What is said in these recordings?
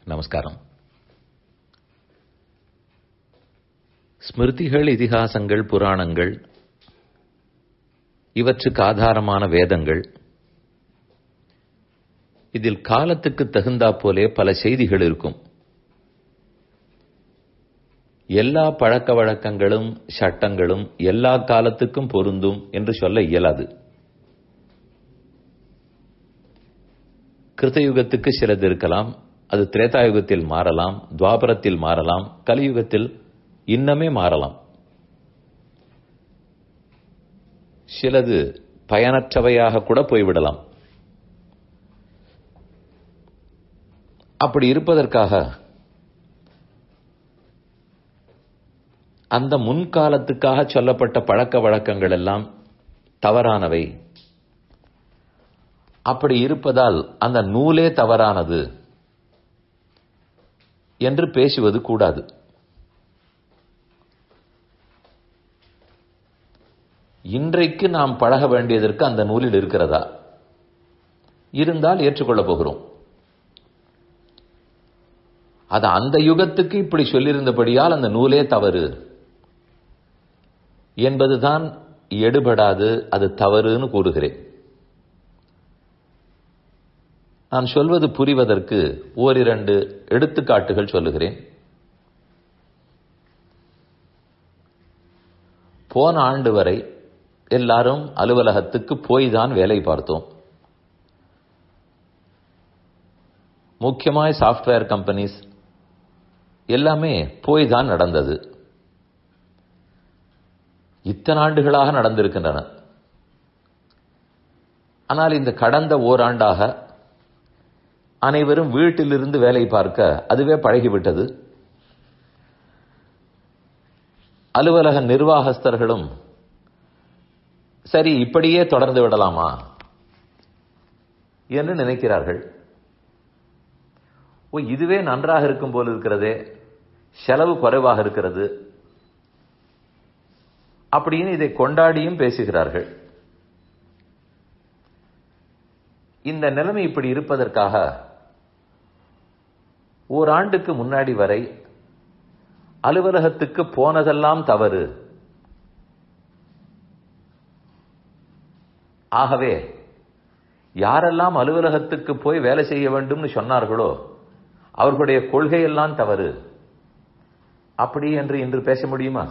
நமஸ்காரம் ஸ்மிருதிகள் இதிகாசங்கள் புராணங்கள் இவற்றுக்கு ஆதாரமான வேதங்கள் இதில் காலத்துக்கு தகுந்தா போலே பல செய்திகள் இருக்கும் எல்லா பழக்க வழக்கங்களும் சட்டங்களும் எல்லா காலத்துக்கும் பொருந்தும் என்று சொல்ல இயலாது கிருத்தயுகத்துக்கு சிலது இருக்கலாம் அது திரேதாயுகத்தில் மாறலாம் துவாபரத்தில் மாறலாம் கலியுகத்தில் இன்னமே மாறலாம் சிலது பயனற்றவையாக கூட போய்விடலாம் அப்படி இருப்பதற்காக அந்த முன்காலத்துக்காக சொல்லப்பட்ட பழக்க வழக்கங்கள் எல்லாம் தவறானவை அப்படி இருப்பதால் அந்த நூலே தவறானது என்று பேசுவது கூடாது இன்றைக்கு நாம் பழக வேண்டியதற்கு அந்த நூலில் இருக்கிறதா இருந்தால் ஏற்றுக்கொள்ளப் போகிறோம் அது அந்த யுகத்துக்கு இப்படி சொல்லியிருந்தபடியால் அந்த நூலே தவறு என்பதுதான் எடுபடாது அது தவறுன்னு கூறுகிறேன் நான் சொல்வது புரிவதற்கு ஓரிரண்டு எடுத்துக்காட்டுகள் சொல்லுகிறேன் போன ஆண்டு வரை எல்லாரும் அலுவலகத்துக்கு போய் தான் வேலை பார்த்தோம் முக்கியமாய் சாஃப்ட்வேர் கம்பெனிஸ் எல்லாமே போய் தான் நடந்தது இத்தனை ஆண்டுகளாக நடந்திருக்கின்றன ஆனால் இந்த கடந்த ஓராண்டாக அனைவரும் வீட்டிலிருந்து வேலை பார்க்க அதுவே பழகிவிட்டது அலுவலக நிர்வாகஸ்தர்களும் சரி இப்படியே தொடர்ந்து விடலாமா என்று நினைக்கிறார்கள் ஓ இதுவே நன்றாக இருக்கும் போல் இருக்கிறதே செலவு குறைவாக இருக்கிறது அப்படின்னு இதை கொண்டாடியும் பேசுகிறார்கள் இந்த நிலைமை இப்படி இருப்பதற்காக ஓராண்டுக்கு முன்னாடி வரை அலுவலகத்துக்கு போனதெல்லாம் தவறு ஆகவே யாரெல்லாம் அலுவலகத்துக்கு போய் வேலை செய்ய வேண்டும்னு சொன்னார்களோ அவர்களுடைய கொள்கையெல்லாம் தவறு அப்படி என்று இன்று பேச முடியுமா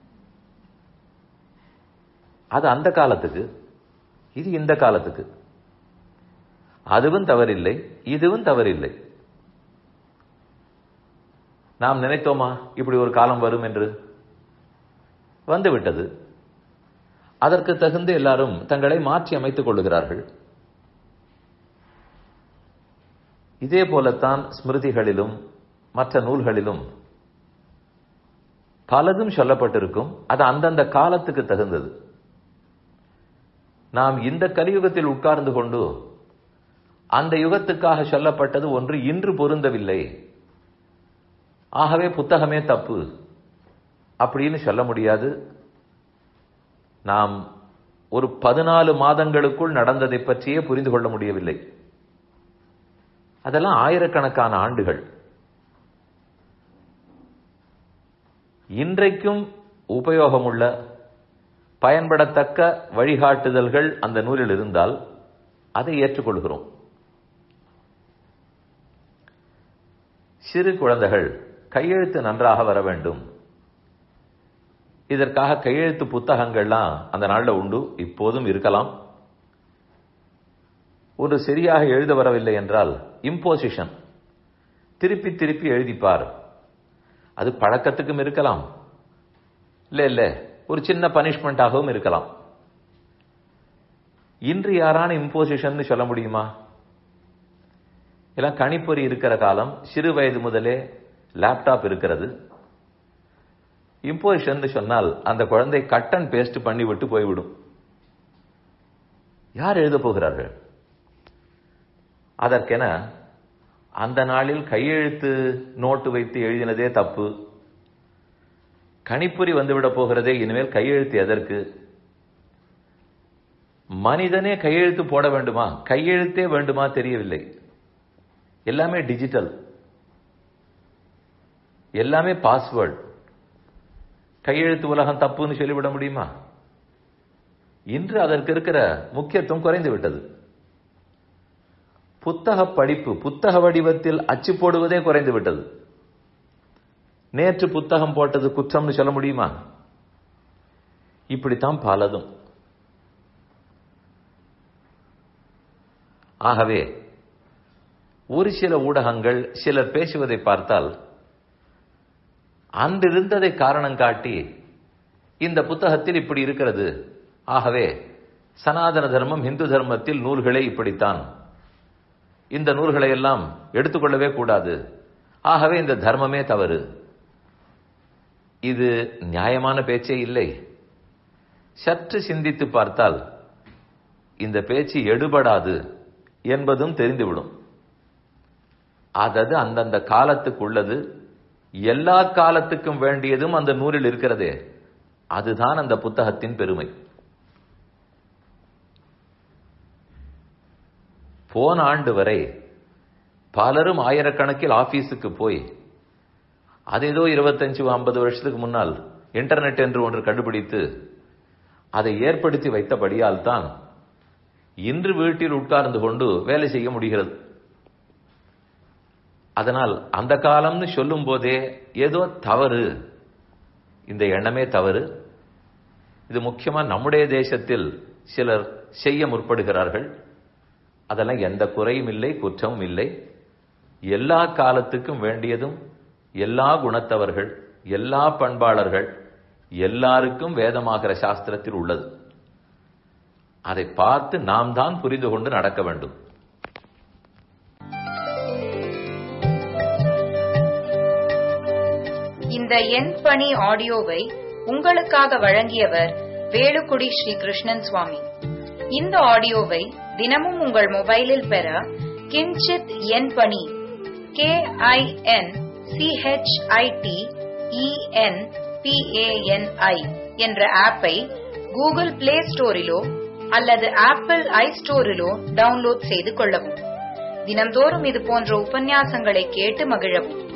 அது அந்த காலத்துக்கு இது இந்த காலத்துக்கு அதுவும் தவறில்லை இதுவும் தவறில்லை நாம் நினைத்தோமா இப்படி ஒரு காலம் வரும் என்று வந்துவிட்டது அதற்கு தகுந்து எல்லாரும் தங்களை மாற்றி அமைத்துக் கொள்ளுகிறார்கள் இதே போலத்தான் ஸ்மிருதிகளிலும் மற்ற நூல்களிலும் பலதும் சொல்லப்பட்டிருக்கும் அது அந்தந்த காலத்துக்கு தகுந்தது நாம் இந்த கலியுகத்தில் உட்கார்ந்து கொண்டு அந்த யுகத்துக்காக சொல்லப்பட்டது ஒன்று இன்று பொருந்தவில்லை ஆகவே புத்தகமே தப்பு அப்படின்னு சொல்ல முடியாது நாம் ஒரு பதினாலு மாதங்களுக்குள் நடந்ததை பற்றியே புரிந்து கொள்ள முடியவில்லை அதெல்லாம் ஆயிரக்கணக்கான ஆண்டுகள் இன்றைக்கும் உபயோகமுள்ள பயன்படத்தக்க வழிகாட்டுதல்கள் அந்த நூலில் இருந்தால் அதை ஏற்றுக்கொள்கிறோம் சிறு குழந்தைகள் கையெழுத்து நன்றாக வர வேண்டும் இதற்காக கையெழுத்து புத்தகங்கள்லாம் அந்த நாளில் உண்டு இப்போதும் இருக்கலாம் ஒரு சரியாக எழுத வரவில்லை என்றால் இம்போசிஷன் திருப்பி திருப்பி எழுதிப்பார் அது பழக்கத்துக்கும் இருக்கலாம் இல்ல இல்ல ஒரு சின்ன பனிஷ்மெண்டாகவும் இருக்கலாம் இன்று யாரான இம்போசிஷன் சொல்ல முடியுமா எல்லாம் கணிப்பொறி இருக்கிற காலம் சிறு வயது முதலே லேப்டாப் இருக்கிறது இம்போசிஷன் சொன்னால் அந்த குழந்தை கட் அண்ட் பேஸ்ட் பண்ணி விட்டு போய்விடும் யார் எழுத போகிறார்கள் அதற்கென அந்த நாளில் கையெழுத்து நோட்டு வைத்து எழுதினதே தப்பு கணிப்பொறி வந்துவிட போகிறதே இனிமேல் கையெழுத்து எதற்கு மனிதனே கையெழுத்து போட வேண்டுமா கையெழுத்தே வேண்டுமா தெரியவில்லை எல்லாமே டிஜிட்டல் எல்லாமே பாஸ்வேர்டு கையெழுத்து உலகம் தப்புன்னு சொல்லிவிட முடியுமா இன்று அதற்கு இருக்கிற முக்கியத்துவம் குறைந்து விட்டது புத்தக படிப்பு புத்தக வடிவத்தில் அச்சு போடுவதே குறைந்து விட்டது நேற்று புத்தகம் போட்டது குற்றம்னு சொல்ல முடியுமா இப்படித்தான் பலதும் ஆகவே ஒரு சில ஊடகங்கள் சிலர் பேசுவதை பார்த்தால் அன்றிருந்ததை காரணம் காட்டி இந்த புத்தகத்தில் இப்படி இருக்கிறது ஆகவே சனாதன தர்மம் இந்து தர்மத்தில் நூல்களே இப்படித்தான் இந்த நூல்களை எல்லாம் எடுத்துக்கொள்ளவே கூடாது ஆகவே இந்த தர்மமே தவறு இது நியாயமான பேச்சே இல்லை சற்று சிந்தித்து பார்த்தால் இந்த பேச்சு எடுபடாது என்பதும் தெரிந்துவிடும் அதது அந்தந்த காலத்துக்கு உள்ளது எல்லா காலத்துக்கும் வேண்டியதும் அந்த நூலில் இருக்கிறதே அதுதான் அந்த புத்தகத்தின் பெருமை போன ஆண்டு வரை பலரும் ஆயிரக்கணக்கில் ஆபீஸுக்கு போய் அது ஏதோ இருபத்தஞ்சு ஐம்பது வருஷத்துக்கு முன்னால் இன்டர்நெட் என்று ஒன்று கண்டுபிடித்து அதை ஏற்படுத்தி வைத்தபடியால் தான் இன்று வீட்டில் உட்கார்ந்து கொண்டு வேலை செய்ய முடிகிறது அதனால் அந்த காலம்னு சொல்லும் போதே ஏதோ தவறு இந்த எண்ணமே தவறு இது முக்கியமா நம்முடைய தேசத்தில் சிலர் செய்ய முற்படுகிறார்கள் அதெல்லாம் எந்த குறையும் இல்லை குற்றமும் இல்லை எல்லா காலத்துக்கும் வேண்டியதும் எல்லா குணத்தவர்கள் எல்லா பண்பாளர்கள் எல்லாருக்கும் வேதமாகிற சாஸ்திரத்தில் உள்ளது அதை பார்த்து நாம் தான் புரிந்து கொண்டு நடக்க வேண்டும் இந்த என் பணி ஆடியோவை உங்களுக்காக வழங்கியவர் வேலுக்குடி ஸ்ரீ கிருஷ்ணன் சுவாமி இந்த ஆடியோவை தினமும் உங்கள் மொபைலில் பெற கிஞ்சித் என் பணி கே ஐ என் சிஹெச்ஐடி இஎன் பிஏஎன்ஐ என்ற ஆப்பை கூகுள் பிளே ஸ்டோரிலோ அல்லது ஆப்பிள் ஐ ஸ்டோரிலோ டவுன்லோட் செய்து கொள்ளவும் தினம்தோறும் இது போன்ற உபன்யாசங்களை கேட்டு மகிழவும்